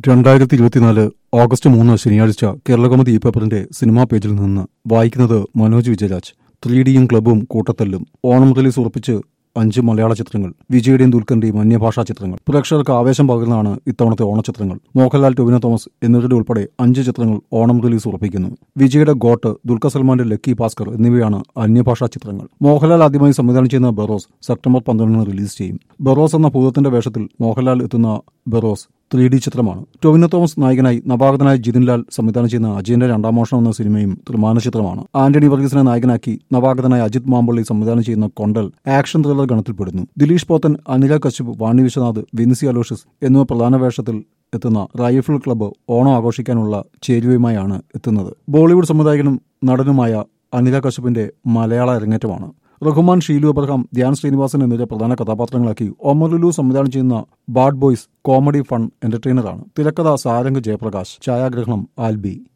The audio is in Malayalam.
രണ്ടായിരത്തി ഇരുപത്തിനാല് ഓഗസ്റ്റ് മൂന്ന് ശനിയാഴ്ച കേരളകൗമുദി ഈ പേപ്പറിന്റെ സിനിമാ പേജിൽ നിന്ന് വായിക്കുന്നത് മനോജ് വിജയരാജ് ത്രീ ഡിയും ക്ലബും കൂട്ടത്തല്ലും ഓണം റിലീസ് ഉറപ്പിച്ച് അഞ്ച് മലയാള ചിത്രങ്ങൾ വിജയുടെയും ദുൽഖറിന്റെയും അന്യഭാഷാ ചിത്രങ്ങൾ പ്രേക്ഷകർക്ക് ആവേശം പകരുന്നതാണ് ഇത്തവണത്തെ ഓണച്ചിത്രങ്ങൾ മോഹൻലാൽ ടൊവിനോ തോമസ് എന്നിവരുടെ ഉൾപ്പെടെ അഞ്ച് ചിത്രങ്ങൾ ഓണം റിലീസ് ഉറപ്പിക്കുന്നു വിജയുടെ ഗോട്ട് ദുൽഖർ സൽമാന്റെ ലക്കി ഭാസ്കർ എന്നിവയാണ് അന്യഭാഷാ ചിത്രങ്ങൾ മോഹൻലാൽ ആദ്യമായി സംവിധാനം ചെയ്യുന്ന ബെറോസ് സെപ്റ്റംബർ പന്ത്രണ്ടിന് റിലീസ് ചെയ്യും ബെറോസ് എന്ന ഭൂതത്തിന്റെ വേഷത്തിൽ മോഹൻലാൽ എത്തുന്ന ബെറോസ് ത്രീ ഡി ചിത്രമാണ് ടൊവിനോ തോമസ് നായകനായി നവാഗതനായ ജിതിൻലാൽ സംവിധാനം ചെയ്യുന്ന അജയന്റെ രണ്ടാം മോഷണം എന്ന സിനിമയും ത്രിമാന ചിത്രമാണ് ആന്റണി വർഗീസിനെ നായകനാക്കി നവാഗതനായ അജിത് മാമ്പള്ളി സംവിധാനം ചെയ്യുന്ന കൊണ്ടൽ ആക്ഷൻ ത്രില്ലർ ഗണത്തിൽപ്പെടുന്നു ദിലീഷ് പോത്തൻ അനില കശ്യപ് വാണി വിശ്വനാഥ് വിൻസി അലോഷ്യസ് എന്നിവ പ്രധാന വേഷത്തിൽ എത്തുന്ന റൈഫിൾ ക്ലബ്ബ് ഓണം ആഘോഷിക്കാനുള്ള ചേരുവയുമായാണ് എത്തുന്നത് ബോളിവുഡ് സംവിധായകനും നടനുമായ അനില കശ്യപിന്റെ മലയാള അരങ്ങേറ്റമാണ് റഹ്മാൻ ഷീലു അബ്രഹാം ധ്യാൻ ശ്രീനിവാസൻ എന്നിവരെ പ്രധാന കഥാപാത്രങ്ങളാക്കി ഒമർ ലുലു സംവിധാനം ചെയ്യുന്ന ബാഡ് ബോയ്സ് കോമഡി ഫൺ എന്റർടൈനറാണ് തിരക്കഥ സാരംഗ് ജയപ്രകാശ് ഛായാഗ്രഹണം ആൽബി